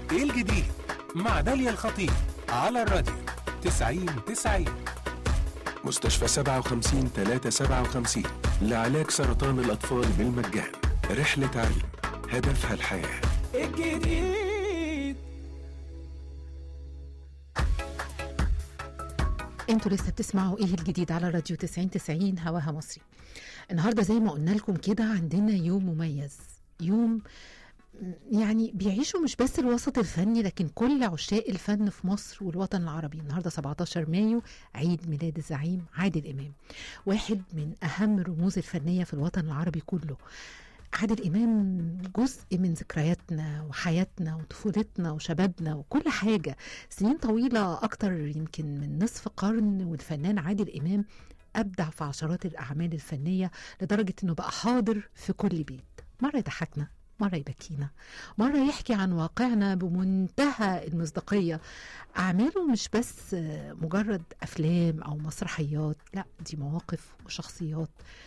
ايه الجديد مع داليا الخطيب على الراديو 90 90 مستشفى 57 357 لعلاج سرطان الأطفال بالمجان رحلة علم هدفها الحياة الجديد انتوا لسه بتسمعوا ايه الجديد على راديو 90 90 هواها مصري النهارده زي ما قلنا لكم كده عندنا يوم مميز يوم يعني بيعيشوا مش بس الوسط الفني لكن كل عشاق الفن في مصر والوطن العربي النهارده 17 مايو عيد ميلاد الزعيم عادل امام واحد من اهم الرموز الفنيه في الوطن العربي كله عادل امام جزء من ذكرياتنا وحياتنا وطفولتنا وشبابنا وكل حاجه سنين طويله اكتر يمكن من نصف قرن والفنان عادل امام ابدع في عشرات الاعمال الفنيه لدرجه انه بقى حاضر في كل بيت مره يضحكنا مرة يبكينا مرة يحكي عن واقعنا بمنتهى المصداقية أعماله مش بس مجرد أفلام أو مسرحيات لا دي مواقف وشخصيات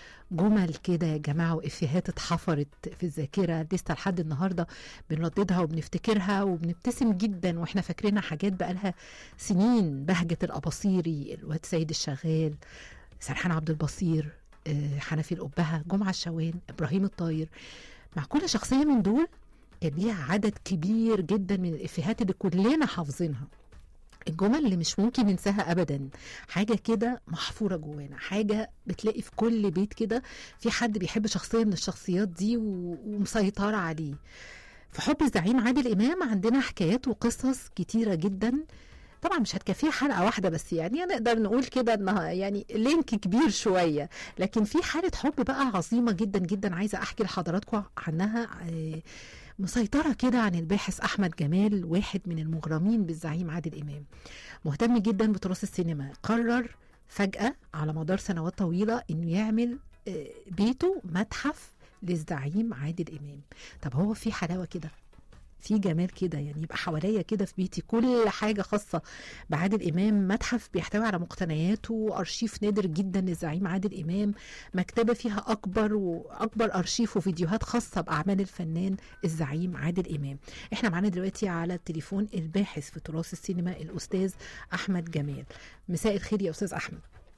جمل كده يا جماعة وإفيهات اتحفرت في الذاكرة لسه لحد النهاردة بنرددها وبنفتكرها وبنبتسم جدا واحنا فاكرينها حاجات بقالها سنين بهجة الأباصيري الواد سيد الشغال سرحان عبد البصير آه، حنفي الأبهة جمعة الشوان إبراهيم الطاير مع كل شخصية من دول كان ليها عدد كبير جدا من الإفيهات اللي كلنا حافظينها الجمل اللي مش ممكن ننساها ابدا حاجه كده محفوره جوانا حاجه بتلاقي في كل بيت كده في حد بيحب شخصيه من الشخصيات دي و- ومسيطره عليه في حب الزعيم عادل امام عندنا حكايات وقصص كتيره جدا طبعا مش هتكفيها حلقه واحده بس يعني نقدر نقول كده انها يعني لينك كبير شويه لكن في حاله حب بقى عظيمه جدا جدا عايزه احكي لحضراتكم عنها آه، مسيطرة كده عن الباحث أحمد جمال واحد من المغرمين بالزعيم عادل إمام مهتم جدا بتراث السينما قرر فجأة على مدار سنوات طويلة إنه يعمل آه، بيته متحف للزعيم عادل إمام طب هو في حلاوة كده في جمال كده يعني يبقى حواليا كده في بيتي كل حاجة خاصة بعادل إمام متحف بيحتوي على مقتنياته أرشيف نادر جدا للزعيم عادل إمام مكتبة فيها أكبر وأكبر أرشيف وفيديوهات خاصة بأعمال الفنان الزعيم عادل إمام احنا معانا دلوقتي على التليفون الباحث في تراث السينما الأستاذ أحمد جمال مساء الخير يا أستاذ أحمد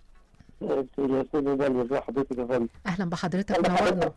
يا استاذ داليا ازي حضرتك يا فندم أهلا بحضرتك منورنا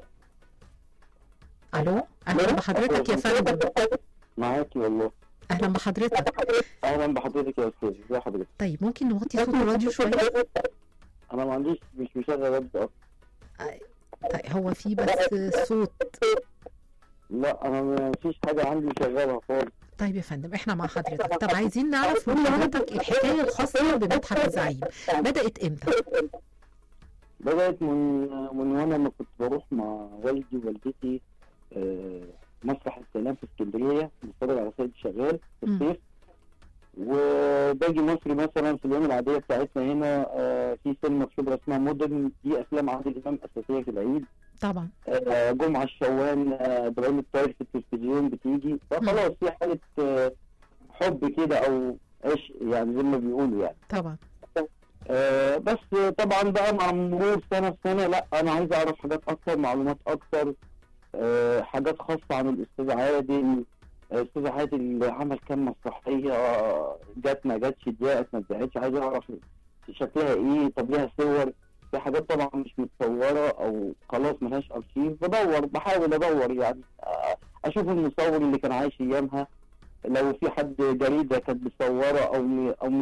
ألو أهلا بحضرتك يا فندم معاكي والله أهلا بحضرتك اهلا بحضرتك يا استاذ ازي حضرتك طيب ممكن نوطي صوت الراديو شوية انا ما عنديش مش مشغل راديو اصلا طيب هو في بس صوت لا انا ما فيش حاجه عندي مشغلها خالص طيب يا فندم احنا مع حضرتك طب عايزين نعرف من حضرتك الحكاية الخاصة بمتحف الزعيم بدأت امتى؟ بدات من من وانا ما كنت بروح مع والدي ووالدتي آه، مسرح السلام في اسكندريه بتفرج على سيد شغال في مم. الصيف وباجي مصر مثلا في الايام العاديه بتاعتنا هنا آه، في سينما في شبرا اسمها مودرن دي افلام عادل امام اساسيه في العيد طبعا آه، جمعة الشوان آه، ابراهيم الطاير في التلفزيون بتيجي فخلاص في حالة آه، حب كده او عشق يعني زي ما بيقولوا يعني طبعا آه، بس طبعا بقى مع مرور سنة في سنة لا انا عايز اعرف حاجات اكتر معلومات اكتر آه، حاجات خاصة عن الاستاذ عادل الاستاذ عادل عمل كام مسرحية آه، جت ما جاتش اتضايقت ما اتضايقتش عايز اعرف شكلها ايه طب ليها صور في حاجات طبعا مش متصورة او خلاص ملهاش ارشيف بدور بحاول ادور يعني آه، اشوف المصور اللي كان عايش ايامها لو في حد جريدة كانت مصورة او او